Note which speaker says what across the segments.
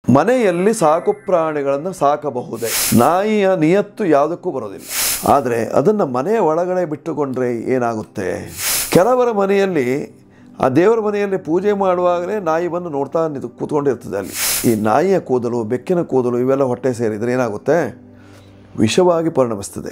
Speaker 1: ಮನೆಯಲ್ಲಿ ಸಾಕು ಪ್ರಾಣಿಗಳನ್ನು ಸಾಕಬಹುದೇ ನಾಯಿಯ ನಿಯತ್ತು ಯಾವುದಕ್ಕೂ ಬರೋದಿಲ್ಲ ಆದರೆ ಅದನ್ನು ಮನೆಯ ಒಳಗಡೆ ಬಿಟ್ಟುಕೊಂಡ್ರೆ ಏನಾಗುತ್ತೆ ಕೆಲವರ ಮನೆಯಲ್ಲಿ ಆ ದೇವರ ಮನೆಯಲ್ಲಿ ಪೂಜೆ ಮಾಡುವಾಗಲೇ ನಾಯಿ ಬಂದು ನೋಡ್ತಾ ನಿಂತು ಕೂತ್ಕೊಂಡಿರ್ತದೆ ಅಲ್ಲಿ ಈ ನಾಯಿಯ ಕೂದಲು ಬೆಕ್ಕಿನ ಕೂದಲು ಇವೆಲ್ಲ ಹೊಟ್ಟೆ ಸೇರಿದರೆ ಏನಾಗುತ್ತೆ ವಿಷವಾಗಿ ಪರಿಣಮಿಸ್ತದೆ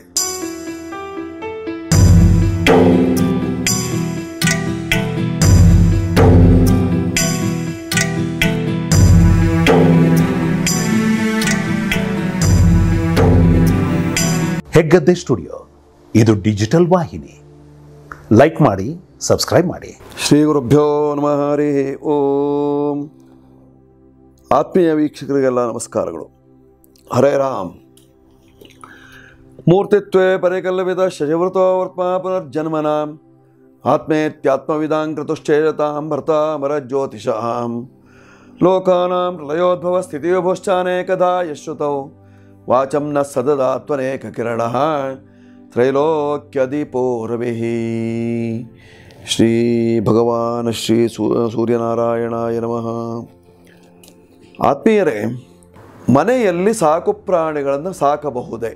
Speaker 2: ಹೆಗ್ಗದ್ದೆ ಸ್ಟುಡಿಯೋ ಇದು ಡಿಜಿಟಲ್ ವಾಹಿನಿ ಲೈಕ್ ಮಾಡಿ ಸಬ್ಸ್ಕ್ರೈಬ್ ಮಾಡಿ
Speaker 1: ಶ್ರೀ ಗುರುಭ್ಯೋ ನಮಃ ಹರಿ ಓಂ ಆತ್ಮೀಯ ವೀಕ್ಷಕರಿಗೆಲ್ಲ ನಮಸ್ಕಾರಗಳು ಹರೇ ರಾಮ್ ಮೂರ್ತಿತ್ವೇ ಪರಿಕಲ್ಪಿತ ಶಶಿವೃತೋ ವರ್ತ್ಮ ಪುನರ್ಜನ್ಮನ ಆತ್ಮೇತ್ಯಾತ್ಮವಿದಾಂ ಕೃತುಶ್ಚೇಯತಾಂ ಭರ್ತಾಮರ ಜ್ಯೋತಿಷಾಂ ಲೋಕಾನಾಂ ಪ್ರಳಯೋದ್ಭವ ಸ್ಥಿತಿವಿಭುಶ್ಚಾನೇಕದಾ ಯಶ್ರುತೌ ವಾಚಂ ನ ಸದದಾ ತ್ವನೇಕ ಕಿರಣ ತ್ರೈಲೋಕ್ಯದೀಪೋ ರವಿಃ ಶ್ರೀ ಭಗವಾನ್ ಶ್ರೀ ಸೂ ಸೂರ್ಯನಾರಾಯಣಾಯ ನಮಃ ಆತ್ಮೀಯರೇ ಮನೆಯಲ್ಲಿ ಸಾಕು ಪ್ರಾಣಿಗಳನ್ನು ಸಾಕಬಹುದೇ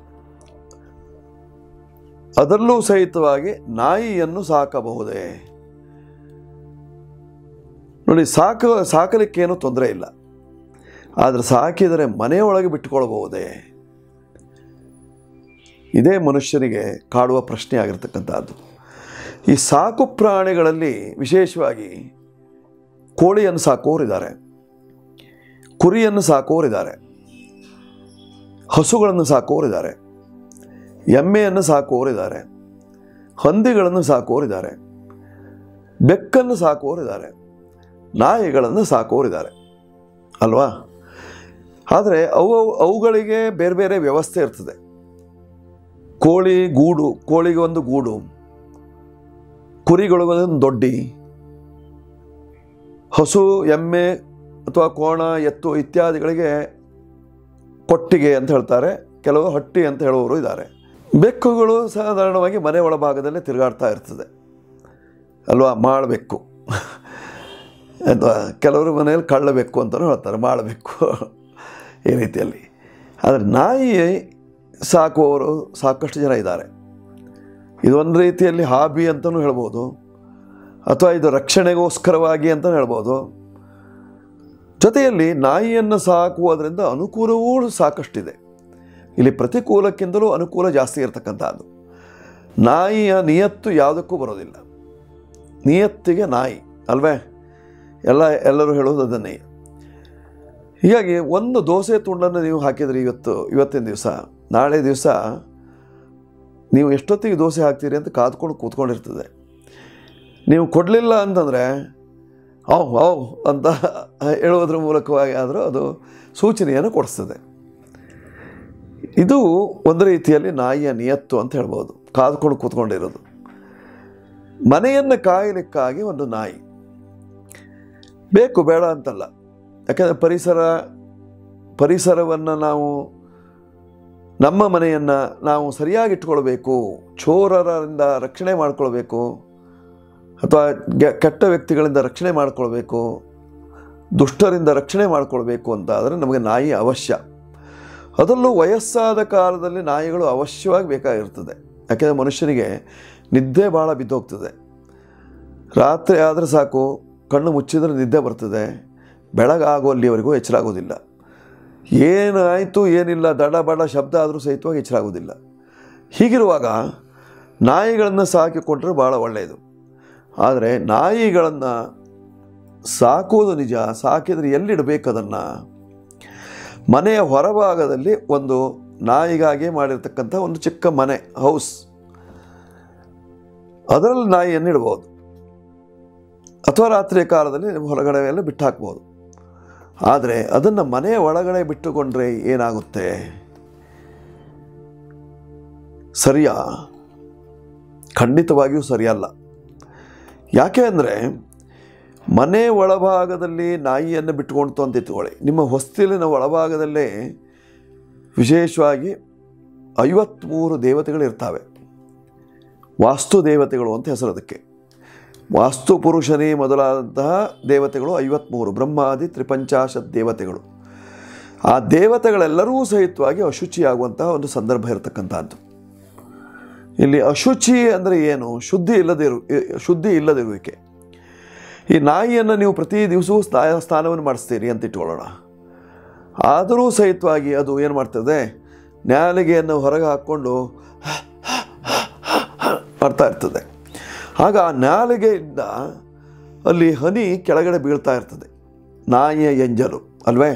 Speaker 1: ಅದರಲ್ಲೂ ಸಹಿತವಾಗಿ ನಾಯಿಯನ್ನು ಸಾಕಬಹುದೇ ನೋಡಿ ಸಾಕ ಸಾಕಲಿಕ್ಕೇನು ತೊಂದರೆ ಇಲ್ಲ ಆದರೆ ಸಾಕಿದರೆ ಮನೆಯೊಳಗೆ ಬಿಟ್ಟುಕೊಳ್ಬಹುದೇ ಇದೇ ಮನುಷ್ಯನಿಗೆ ಕಾಡುವ ಪ್ರಶ್ನೆ ಆಗಿರ್ತಕ್ಕಂಥದ್ದು ಈ ಸಾಕು ಪ್ರಾಣಿಗಳಲ್ಲಿ ವಿಶೇಷವಾಗಿ ಕೋಳಿಯನ್ನು ಸಾಕೋರಿದ್ದಾರೆ ಕುರಿಯನ್ನು ಸಾಕೋರಿದ್ದಾರೆ ಹಸುಗಳನ್ನು ಸಾಕೋರಿದ್ದಾರೆ ಎಮ್ಮೆಯನ್ನು ಸಾಕೋರಿದ್ದಾರೆ ಹಂದಿಗಳನ್ನು ಸಾಕೋರಿದ್ದಾರೆ ಬೆಕ್ಕನ್ನು ಸಾಕೋರಿದ್ದಾರೆ ನಾಯಿಗಳನ್ನು ಸಾಕೋರಿದ್ದಾರೆ ಅಲ್ವಾ ಆದರೆ ಅವು ಅವುಗಳಿಗೆ ಬೇರೆ ಬೇರೆ ವ್ಯವಸ್ಥೆ ಇರ್ತದೆ ಕೋಳಿ ಗೂಡು ಕೋಳಿಗೆ ಒಂದು ಗೂಡು ಕುರಿಗಳಿಗೊಂದು ದೊಡ್ಡಿ ಹಸು ಎಮ್ಮೆ ಅಥವಾ ಕೋಣ ಎತ್ತು ಇತ್ಯಾದಿಗಳಿಗೆ ಕೊಟ್ಟಿಗೆ ಅಂತ ಹೇಳ್ತಾರೆ ಕೆಲವು ಹಟ್ಟಿ ಅಂತ ಹೇಳುವವರು ಇದ್ದಾರೆ ಬೆಕ್ಕುಗಳು ಸಾಧಾರಣವಾಗಿ ಮನೆ ಒಳಭಾಗದಲ್ಲೇ ತಿರುಗಾಡ್ತಾ ಇರ್ತದೆ ಅಲ್ವಾ ಮಾಡಬೇಕು ಅಥವಾ ಕೆಲವರು ಮನೆಯಲ್ಲಿ ಕಳ್ಳಬೇಕು ಅಂತಲೂ ಹೇಳ್ತಾರೆ ಮಾಡಬೇಕು ಈ ರೀತಿಯಲ್ಲಿ ಆದರೆ ನಾಯಿ ಸಾಕುವವರು ಸಾಕಷ್ಟು ಜನ ಇದ್ದಾರೆ ಇದೊಂದು ರೀತಿಯಲ್ಲಿ ಹಾಬಿ ಅಂತಲೂ ಹೇಳ್ಬೋದು ಅಥವಾ ಇದು ರಕ್ಷಣೆಗೋಸ್ಕರವಾಗಿ ಅಂತಲೂ ಹೇಳ್ಬೋದು ಜೊತೆಯಲ್ಲಿ ನಾಯಿಯನ್ನು ಸಾಕುವುದರಿಂದ ಅನುಕೂಲವೂ ಸಾಕಷ್ಟಿದೆ ಇಲ್ಲಿ ಪ್ರತಿಕೂಲಕ್ಕಿಂತಲೂ ಅನುಕೂಲ ಜಾಸ್ತಿ ಇರತಕ್ಕಂಥದ್ದು ನಾಯಿಯ ನಿಯತ್ತು ಯಾವುದಕ್ಕೂ ಬರೋದಿಲ್ಲ ನಿಯತ್ತಿಗೆ ನಾಯಿ ಅಲ್ವೇ ಎಲ್ಲ ಎಲ್ಲರೂ ಹೇಳೋದು ಅದನ್ನೇ ಹೀಗಾಗಿ ಒಂದು ದೋಸೆ ತುಂಡನ್ನು ನೀವು ಹಾಕಿದರೆ ಇವತ್ತು ಇವತ್ತಿನ ದಿವಸ ನಾಳೆ ದಿವಸ ನೀವು ಎಷ್ಟೊತ್ತಿಗೆ ದೋಸೆ ಹಾಕ್ತೀರಿ ಅಂತ ಕಾದ್ಕೊಂಡು ಕೂತ್ಕೊಂಡಿರ್ತದೆ ನೀವು ಕೊಡಲಿಲ್ಲ ಅಂತಂದರೆ ಅವ್ ಅವ್ ಅಂತ ಹೇಳುವುದ್ರ ಮೂಲಕವಾಗಿ ಆದರೂ ಅದು ಸೂಚನೆಯನ್ನು ಕೊಡಿಸ್ತದೆ ಇದು ಒಂದು ರೀತಿಯಲ್ಲಿ ನಾಯಿಯ ನಿಯತ್ತು ಅಂತ ಹೇಳ್ಬೋದು ಕಾದ್ಕೊಂಡು ಕೂತ್ಕೊಂಡಿರೋದು ಮನೆಯನ್ನು ಕಾಯಲಿಕ್ಕಾಗಿ ಒಂದು ನಾಯಿ ಬೇಕು ಬೇಡ ಅಂತಲ್ಲ ಯಾಕಂದರೆ ಪರಿಸರ ಪರಿಸರವನ್ನು ನಾವು ನಮ್ಮ ಮನೆಯನ್ನು ನಾವು ಸರಿಯಾಗಿ ಇಟ್ಕೊಳ್ಬೇಕು ಚೋರರಿಂದ ರಕ್ಷಣೆ ಮಾಡಿಕೊಳ್ಬೇಕು ಅಥವಾ ಗೆ- ಕೆಟ್ಟ ವ್ಯಕ್ತಿಗಳಿಂದ ರಕ್ಷಣೆ ಮಾಡಿಕೊಳ್ಬೇಕು ದುಷ್ಟರಿಂದ ರಕ್ಷಣೆ ಮಾಡಿಕೊಳ್ಬೇಕು ಅಂತ ಆದರೆ ನಮಗೆ ನಾಯಿ ಅವಶ್ಯ ಅದರಲ್ಲೂ ವಯಸ್ಸಾದ ಕಾಲದಲ್ಲಿ ನಾಯಿಗಳು ಅವಶ್ಯವಾಗಿ ಬೇಕಾಗಿರ್ತದೆ ಯಾಕೆಂದರೆ ಮನುಷ್ಯನಿಗೆ ನಿದ್ದೆ ಭಾಳ ಬಿದ್ದೋಗ್ತದೆ ರಾತ್ರಿ ಆದರೆ ಸಾಕು ಕಣ್ಣು ಮುಚ್ಚಿದ್ರೆ ನಿದ್ದೆ ಬರ್ತದೆ ಬೆಳಗಾಗೋ ಅಲ್ಲಿವರೆಗೂ ಎಚ್ಚರ ಆಗೋದಿಲ್ಲ ಏನಾಯಿತು ಏನಿಲ್ಲ ದಡ ಬಡ ಶಬ್ದ ಆದರೂ ಸಹಿತವಾಗಿ ಎಚ್ಚರ ಆಗೋದಿಲ್ಲ ಹೀಗಿರುವಾಗ ನಾಯಿಗಳನ್ನು ಸಾಕಿಕೊಂಡ್ರೆ ಭಾಳ ಒಳ್ಳೆಯದು ಆದರೆ ನಾಯಿಗಳನ್ನು ಸಾಕುವುದು ನಿಜ ಸಾಕಿದರೆ ಎಲ್ಲಿಡಬೇಕು ಅದನ್ನು ಮನೆಯ ಹೊರಭಾಗದಲ್ಲಿ ಒಂದು ನಾಯಿಗಾಗಿ ಮಾಡಿರ್ತಕ್ಕಂಥ ಒಂದು ಚಿಕ್ಕ ಮನೆ ಹೌಸ್ ಅದರಲ್ಲಿ ನಾಯಿಯನ್ನು ಇಡ್ಬೋದು ಅಥವಾ ರಾತ್ರಿಯ ಕಾಲದಲ್ಲಿ ಹೊರಗಡೆ ಎಲ್ಲ ಬಿಟ್ಟು ಹಾಕ್ಬೋದು ಆದರೆ ಅದನ್ನು ಮನೆಯ ಒಳಗಡೆ ಬಿಟ್ಟುಕೊಂಡ್ರೆ ಏನಾಗುತ್ತೆ ಸರಿಯಾ ಖಂಡಿತವಾಗಿಯೂ ಸರಿಯಲ್ಲ ಯಾಕೆ ಅಂದರೆ ಮನೆ ಒಳಭಾಗದಲ್ಲಿ ನಾಯಿಯನ್ನು ಬಿಟ್ಟುಕೊಳ್ತು ಅಂತ ಇಟ್ಕೊಳ್ಳಿ ನಿಮ್ಮ ಹೊಸ್ತಿಲಿನ ಒಳಭಾಗದಲ್ಲೇ ವಿಶೇಷವಾಗಿ ಐವತ್ತ್ಮೂರು ದೇವತೆಗಳು ಇರ್ತವೆ ವಾಸ್ತು ದೇವತೆಗಳು ಅಂತ ಹೆಸರು ಅದಕ್ಕೆ ವಾಸ್ತು ಪುರುಷನೇ ಮೊದಲಾದಂತಹ ದೇವತೆಗಳು ಐವತ್ತ್ಮೂರು ಬ್ರಹ್ಮಾದಿ ತ್ರಿಪಂಚಾಶತ್ ದೇವತೆಗಳು ಆ ದೇವತೆಗಳೆಲ್ಲರೂ ಸಹಿತವಾಗಿ ಅಶುಚಿಯಾಗುವಂತಹ ಒಂದು ಸಂದರ್ಭ ಇರತಕ್ಕಂಥದ್ದು ಇಲ್ಲಿ ಅಶುಚಿ ಅಂದರೆ ಏನು ಶುದ್ಧಿ ಇಲ್ಲದಿರು ಶುದ್ಧಿ ಇಲ್ಲದಿರುವಿಕೆ ಈ ನಾಯಿಯನ್ನು ನೀವು ಪ್ರತಿ ದಿವಸವೂ ಸ್ನಾ ಸ್ನಾನವನ್ನು ಮಾಡಿಸ್ತೀರಿ ಅಂತ ಇಟ್ಕೊಳ್ಳೋಣ ಆದರೂ ಸಹಿತವಾಗಿ ಅದು ಏನು ಮಾಡ್ತದೆ ನ್ಯಾಲಿಗೆಯನ್ನು ಹೊರಗೆ ಹಾಕ್ಕೊಂಡು ಮಾಡ್ತಾ ಇರ್ತದೆ ಆಗ ಆ ನಾಲಿಗೆಯಿಂದ ಅಲ್ಲಿ ಹನಿ ಕೆಳಗಡೆ ಬೀಳ್ತಾ ಇರ್ತದೆ ನಾಯಿಯ ಎಂಜಲು ಅಲ್ವೇ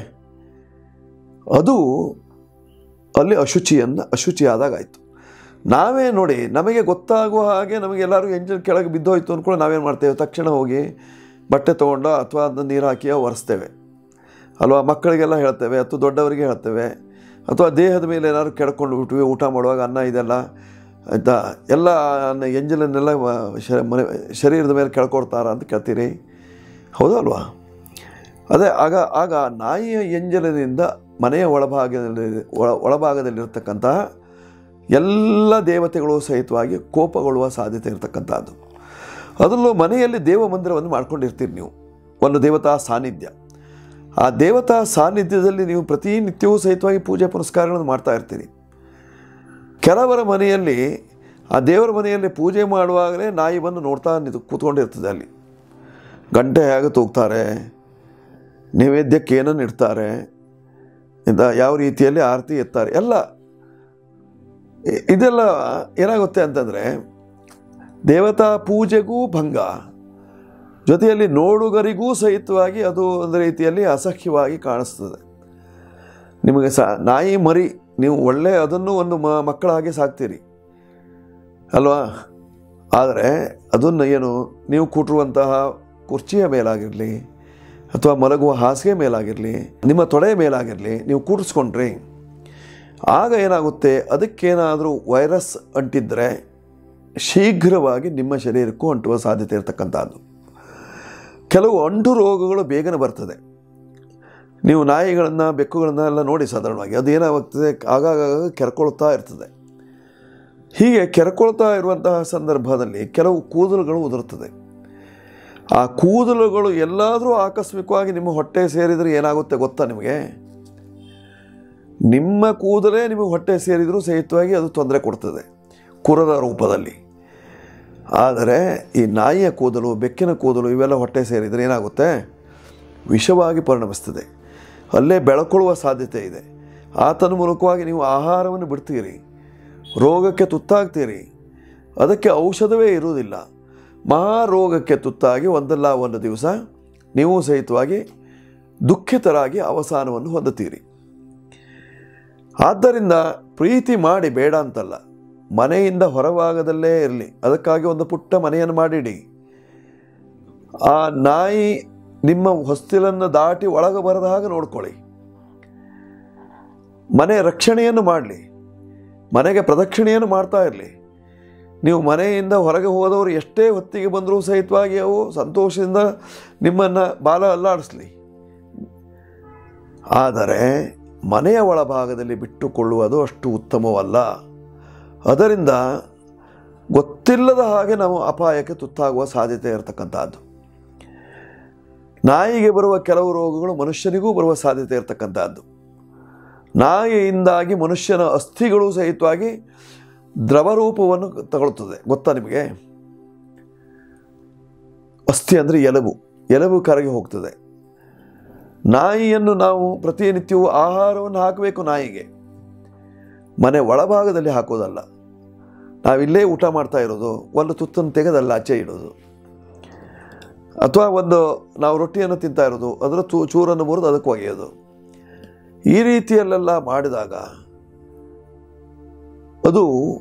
Speaker 1: ಅದು ಅಲ್ಲಿ ಅಶುಚಿಯನ್ನು ಅಶುಚಿಯಾದಾಗ ಆಯಿತು ನಾವೇ ನೋಡಿ ನಮಗೆ ಗೊತ್ತಾಗುವ ಹಾಗೆ ನಮಗೆ ಎಲ್ಲರೂ ಎಂಜಲ್ ಕೆಳಗೆ ಬಿದ್ದೋಯ್ತು ಅಂದ್ಕೊಂಡು ನಾವೇನು ಮಾಡ್ತೇವೆ ತಕ್ಷಣ ಹೋಗಿ ಬಟ್ಟೆ ತೊಗೊಂಡು ಅಥವಾ ಅದನ್ನ ನೀರು ಹಾಕಿ ಒರೆಸ್ತೇವೆ ಅಲ್ವಾ ಮಕ್ಕಳಿಗೆಲ್ಲ ಹೇಳ್ತೇವೆ ಅಥವಾ ದೊಡ್ಡವರಿಗೆ ಹೇಳ್ತೇವೆ ಅಥವಾ ದೇಹದ ಮೇಲೆ ಏನಾದ್ರು ಕೆಡ್ಕೊಂಡು ಬಿಟ್ವಿ ಊಟ ಮಾಡುವಾಗ ಅನ್ನ ಇದೆಲ್ಲ ಆಯಿತಾ ಎಲ್ಲ ಅನ್ನ ಎಂಜಲನ್ನೆಲ್ಲ ವ- ಶ- ಮನೆ ಶರೀರದ ಮೇಲೆ ಕೆಳ್ಕೊಡ್ತಾರ ಅಂತ ಕೇಳ್ತೀರಿ ಹೌದಲ್ವಾ ಅದೇ ಆಗ ಆಗ ನಾಯಿಯ ಎಂಜಲಿನಿಂದ ಮನೆಯ ಒಳಭಾಗದಲ್ಲಿ ಒಳ ಒಳಭಾಗದಲ್ಲಿರ್ತಕ್ಕಂತಹ ಎಲ್ಲ ದೇವತೆಗಳು ಸಹಿತವಾಗಿ ಕೋಪಗೊಳ್ಳುವ ಸಾಧ್ಯತೆ ಇರತಕ್ಕಂಥದ್ದು ಅದರಲ್ಲೂ ಮನೆಯಲ್ಲಿ ದೇವ ಮಂದಿರವನ್ನು ಮಾಡ್ಕೊಂಡಿರ್ತೀರಿ ನೀವು ಒಂದು ದೇವತಾ ಸಾನ್ನಿಧ್ಯ ಆ ದೇವತಾ ಸಾನ್ನಿಧ್ಯದಲ್ಲಿ ನೀವು ಪ್ರತಿನಿತ್ಯವೂ ಸಹಿತವಾಗಿ ಪೂಜೆ ಪುನಸ್ಕಾರಗಳನ್ನು ಮಾಡ್ತಾ ಇರ್ತೀರಿ ಕೆಲವರ ಮನೆಯಲ್ಲಿ ಆ ದೇವರ ಮನೆಯಲ್ಲಿ ಪೂಜೆ ಮಾಡುವಾಗಲೇ ನಾಯಿ ಬಂದು ನೋಡ್ತಾ ನಿಂತು ಕೂತ್ಕೊಂಡಿರ್ತದೆ ಅಲ್ಲಿ ಗಂಟೆ ಹೇಗೆ ತೂಗ್ತಾರೆ ನೈವೇದ್ಯಕ್ಕೆ ಏನನ್ನು ಇಡ್ತಾರೆ ಇಂದ ಯಾವ ರೀತಿಯಲ್ಲಿ ಆರತಿ ಎತ್ತಾರೆ ಎಲ್ಲ ಇ- ಇದೆಲ್ಲ ಏನಾಗುತ್ತೆ ಅಂತಂದರೆ ದೇವತಾ ಪೂಜೆಗೂ ಭಂಗ ಜೊತೆಯಲ್ಲಿ ನೋಡುಗರಿಗೂ ಸಹಿತವಾಗಿ ಅದು ಒಂದು ರೀತಿಯಲ್ಲಿ ಅಸಹ್ಯವಾಗಿ ಕಾಣಿಸ್ತದೆ ನಿಮಗೆ ಸ ನಾಯಿ ಮರಿ ನೀವು ಒಳ್ಳೆ ಅದನ್ನು ಒಂದು ಮ ಮಕ್ಕಳಾಗಿ ಸಾಕ್ತೀರಿ ಅಲ್ವಾ ಆದರೆ ಅದನ್ನು ಏನು ನೀವು ಕೂಟಿರುವಂತಹ ಕುರ್ಚಿಯ ಮೇಲಾಗಿರಲಿ ಅಥವಾ ಮಲಗುವ ಹಾಸಿಗೆ ಮೇಲಾಗಿರಲಿ ನಿಮ್ಮ ತೊಡೆಯ ಮೇಲಾಗಿರಲಿ ನೀವು ಕೂಡಿಸ್ಕೊಂಡ್ರಿ ಆಗ ಏನಾಗುತ್ತೆ ಅದಕ್ಕೇನಾದರೂ ವೈರಸ್ ಅಂಟಿದ್ರೆ ಶೀಘ್ರವಾಗಿ ನಿಮ್ಮ ಶರೀರಕ್ಕೂ ಅಂಟುವ ಸಾಧ್ಯತೆ ಇರತಕ್ಕಂಥದ್ದು ಕೆಲವು ಅಂಟು ರೋಗಗಳು ಬೇಗನೆ ಬರ್ತದೆ ನೀವು ನಾಯಿಗಳನ್ನು ಬೆಕ್ಕುಗಳನ್ನು ಎಲ್ಲ ನೋಡಿ ಸಾಧಾರಣವಾಗಿ ಅದು ಏನಾಗ್ತದೆ ಆಗಾಗ ಕೆರ್ಕೊಳ್ತಾ ಇರ್ತದೆ ಹೀಗೆ ಕೆರ್ಕೊಳ್ತಾ ಇರುವಂತಹ ಸಂದರ್ಭದಲ್ಲಿ ಕೆಲವು ಕೂದಲುಗಳು ಉದುರುತ್ತದೆ ಆ ಕೂದಲುಗಳು ಎಲ್ಲಾದರೂ ಆಕಸ್ಮಿಕವಾಗಿ ನಿಮ್ಮ ಹೊಟ್ಟೆ ಸೇರಿದರೆ ಏನಾಗುತ್ತೆ ಗೊತ್ತಾ ನಿಮಗೆ ನಿಮ್ಮ ಕೂದಲೇ ನಿಮಗೆ ಹೊಟ್ಟೆ ಸೇರಿದರೂ ಸಹಿತವಾಗಿ ಅದು ತೊಂದರೆ ಕೊಡ್ತದೆ ಕುರದ ರೂಪದಲ್ಲಿ ಆದರೆ ಈ ನಾಯಿಯ ಕೂದಲು ಬೆಕ್ಕಿನ ಕೂದಲು ಇವೆಲ್ಲ ಹೊಟ್ಟೆ ಸೇರಿದರೆ ಏನಾಗುತ್ತೆ ವಿಷವಾಗಿ ಪರಿಣಮಿಸ್ತದೆ ಅಲ್ಲೇ ಬೆಳ್ಕೊಳ್ಳುವ ಸಾಧ್ಯತೆ ಇದೆ ಆತನ ಮೂಲಕವಾಗಿ ನೀವು ಆಹಾರವನ್ನು ಬಿಡ್ತೀರಿ ರೋಗಕ್ಕೆ ತುತ್ತಾಗ್ತೀರಿ ಅದಕ್ಕೆ ಔಷಧವೇ ಇರುವುದಿಲ್ಲ ಮಹಾರೋಗಕ್ಕೆ ತುತ್ತಾಗಿ ಒಂದಲ್ಲ ಒಂದು ದಿವಸ ನೀವು ಸಹಿತವಾಗಿ ದುಃಖಿತರಾಗಿ ಅವಸಾನವನ್ನು ಹೊಂದುತ್ತೀರಿ ಆದ್ದರಿಂದ ಪ್ರೀತಿ ಮಾಡಿ ಬೇಡ ಅಂತಲ್ಲ ಮನೆಯಿಂದ ಹೊರಭಾಗದಲ್ಲೇ ಇರಲಿ ಅದಕ್ಕಾಗಿ ಒಂದು ಪುಟ್ಟ ಮನೆಯನ್ನು ಮಾಡಿಡಿ ಆ ನಾಯಿ ನಿಮ್ಮ ಹೊಸ್ತಿಲನ್ನು ದಾಟಿ ಒಳಗೆ ಬರದ ಹಾಗೆ ನೋಡ್ಕೊಳ್ಳಿ ಮನೆ ರಕ್ಷಣೆಯನ್ನು ಮಾಡಲಿ ಮನೆಗೆ ಪ್ರದಕ್ಷಿಣೆಯನ್ನು ಮಾಡ್ತಾ ಇರಲಿ ನೀವು ಮನೆಯಿಂದ ಹೊರಗೆ ಹೋದವರು ಎಷ್ಟೇ ಹೊತ್ತಿಗೆ ಬಂದರೂ ಸಹಿತವಾಗಿ ಅವು ಸಂತೋಷದಿಂದ ನಿಮ್ಮನ್ನು ಬಾಲ ಅಲ್ಲಾಡಿಸ್ಲಿ ಆದರೆ ಮನೆಯ ಒಳಭಾಗದಲ್ಲಿ ಬಿಟ್ಟುಕೊಳ್ಳುವುದು ಅಷ್ಟು ಉತ್ತಮವಲ್ಲ ಅದರಿಂದ ಗೊತ್ತಿಲ್ಲದ ಹಾಗೆ ನಾವು ಅಪಾಯಕ್ಕೆ ತುತ್ತಾಗುವ ಸಾಧ್ಯತೆ ಇರತಕ್ಕಂಥದ್ದು ನಾಯಿಗೆ ಬರುವ ಕೆಲವು ರೋಗಗಳು ಮನುಷ್ಯನಿಗೂ ಬರುವ ಸಾಧ್ಯತೆ ಇರತಕ್ಕಂಥದ್ದು ನಾಯಿಯಿಂದಾಗಿ ಮನುಷ್ಯನ ಅಸ್ಥಿಗಳು ಸಹಿತವಾಗಿ ದ್ರವ ರೂಪವನ್ನು ತಗೊಳ್ತದೆ ಗೊತ್ತಾ ನಿಮಗೆ ಅಸ್ಥಿ ಅಂದರೆ ಎಲುಬು ಎಲುಬು ಕರಗಿ ಹೋಗ್ತದೆ ನಾಯಿಯನ್ನು ನಾವು ಪ್ರತಿನಿತ್ಯವೂ ಆಹಾರವನ್ನು ಹಾಕಬೇಕು ನಾಯಿಗೆ ಮನೆ ಒಳಭಾಗದಲ್ಲಿ ಹಾಕೋದಲ್ಲ ನಾವಿಲ್ಲೇ ಊಟ ಮಾಡ್ತಾ ಇರೋದು ಒಂದು ತುತ್ತನ್ನು ತೆಗೆದಲ್ಲ ಆಚೆ ಇಡೋದು ಅಥವಾ ಒಂದು ನಾವು ರೊಟ್ಟಿಯನ್ನು ತಿಂತಾ ಇರೋದು ಅದರ ಚೂ ಚೂರನ್ನು ಮುರಿದು ಅದಕ್ಕೆ ಒಗೆಯೋದು ಈ ರೀತಿಯಲ್ಲೆಲ್ಲ ಮಾಡಿದಾಗ ಅದು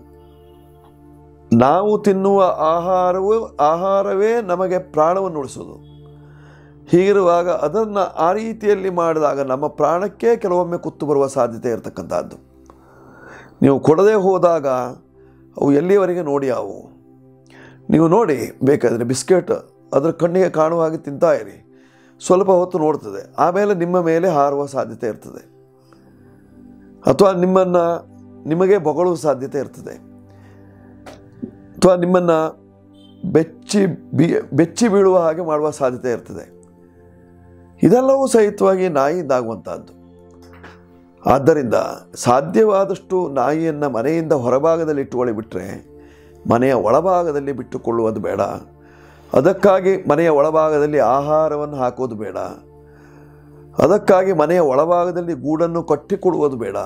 Speaker 1: ನಾವು ತಿನ್ನುವ ಆಹಾರವು ಆಹಾರವೇ ನಮಗೆ ಪ್ರಾಣವನ್ನು ಉಳಿಸೋದು ಹೀಗಿರುವಾಗ ಅದನ್ನು ಆ ರೀತಿಯಲ್ಲಿ ಮಾಡಿದಾಗ ನಮ್ಮ ಪ್ರಾಣಕ್ಕೆ ಕೆಲವೊಮ್ಮೆ ಕುತ್ತು ಬರುವ ಸಾಧ್ಯತೆ ಇರತಕ್ಕಂಥದ್ದು ನೀವು ಕೊಡದೆ ಹೋದಾಗ ಅವು ಎಲ್ಲಿಯವರೆಗೆ ನೋಡಿ ಅವು ನೀವು ನೋಡಿ ಬೇಕಾದರೆ ಬಿಸ್ಕೆಟ್ ಅದರ ಕಣ್ಣಿಗೆ ಕಾಣುವ ಹಾಗೆ ತಿಂತಾ ಇರಿ ಸ್ವಲ್ಪ ಹೊತ್ತು ನೋಡ್ತದೆ ಆಮೇಲೆ ನಿಮ್ಮ ಮೇಲೆ ಹಾರುವ ಸಾಧ್ಯತೆ ಇರ್ತದೆ ಅಥವಾ ನಿಮ್ಮನ್ನು ನಿಮಗೆ ಬೊಗಳುವ ಸಾಧ್ಯತೆ ಇರ್ತದೆ ಅಥವಾ ನಿಮ್ಮನ್ನು ಬೆಚ್ಚಿ ಬಿ ಬೆಚ್ಚಿ ಬೀಳುವ ಹಾಗೆ ಮಾಡುವ ಸಾಧ್ಯತೆ ಇರ್ತದೆ ಇದೆಲ್ಲವೂ ಸಹಿತವಾಗಿ ನಾಯಿಯಿಂದಾಗುವಂಥದ್ದು ಆದ್ದರಿಂದ ಸಾಧ್ಯವಾದಷ್ಟು ನಾಯಿಯನ್ನು ಮನೆಯಿಂದ ಹೊರಭಾಗದಲ್ಲಿ ಇಟ್ಟುಕೊಳ್ಳಿ ಬಿಟ್ಟರೆ ಮನೆಯ ಒಳಭಾಗದಲ್ಲಿ ಬಿಟ್ಟುಕೊಳ್ಳುವುದು ಬೇಡ ಅದಕ್ಕಾಗಿ ಮನೆಯ ಒಳಭಾಗದಲ್ಲಿ ಆಹಾರವನ್ನು ಹಾಕೋದು ಬೇಡ ಅದಕ್ಕಾಗಿ ಮನೆಯ ಒಳಭಾಗದಲ್ಲಿ ಗೂಡನ್ನು ಕಟ್ಟಿಕೊಡುವುದು ಬೇಡ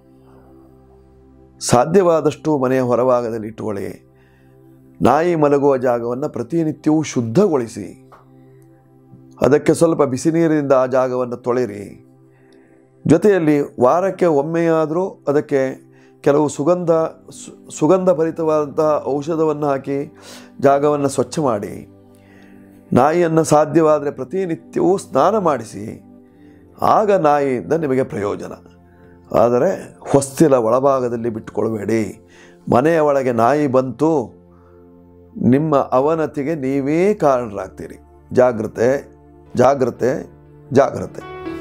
Speaker 1: ಸಾಧ್ಯವಾದಷ್ಟು ಮನೆಯ ಹೊರಭಾಗದಲ್ಲಿ ಇಟ್ಟುಕೊಳ್ಳಿ ನಾಯಿ ಮಲಗುವ ಜಾಗವನ್ನು ಪ್ರತಿನಿತ್ಯವೂ ಶುದ್ಧಗೊಳಿಸಿ ಅದಕ್ಕೆ ಸ್ವಲ್ಪ ಬಿಸಿ ನೀರಿನಿಂದ ಆ ಜಾಗವನ್ನು ತೊಳೆಯಿರಿ ಜೊತೆಯಲ್ಲಿ ವಾರಕ್ಕೆ ಒಮ್ಮೆಯಾದರೂ ಅದಕ್ಕೆ ಕೆಲವು ಸುಗಂಧ ಸು- ಸುಗಂಧ ಭರಿತವಾದಂತಹ ಔಷಧವನ್ನು ಹಾಕಿ ಜಾಗವನ್ನು ಸ್ವಚ್ಛ ಮಾಡಿ ನಾಯಿಯನ್ನು ಸಾಧ್ಯವಾದರೆ ಪ್ರತಿನಿತ್ಯವೂ ಸ್ನಾನ ಮಾಡಿಸಿ ಆಗ ನಾಯಿಯಿಂದ ನಿಮಗೆ ಪ್ರಯೋಜನ ಆದರೆ ಹೊಸ್ತಿಲ ಒಳಭಾಗದಲ್ಲಿ ಬಿಟ್ಟುಕೊಳ್ಬೇಡಿ ಮನೆಯ ಒಳಗೆ ನಾಯಿ ಬಂತು ನಿಮ್ಮ ಅವನತಿಗೆ ನೀವೇ ಕಾರಣರಾಗ್ತೀರಿ ಜಾಗ್ರತೆ ಜಾಗ್ರತೆ ಜಾಗ್ರತೆ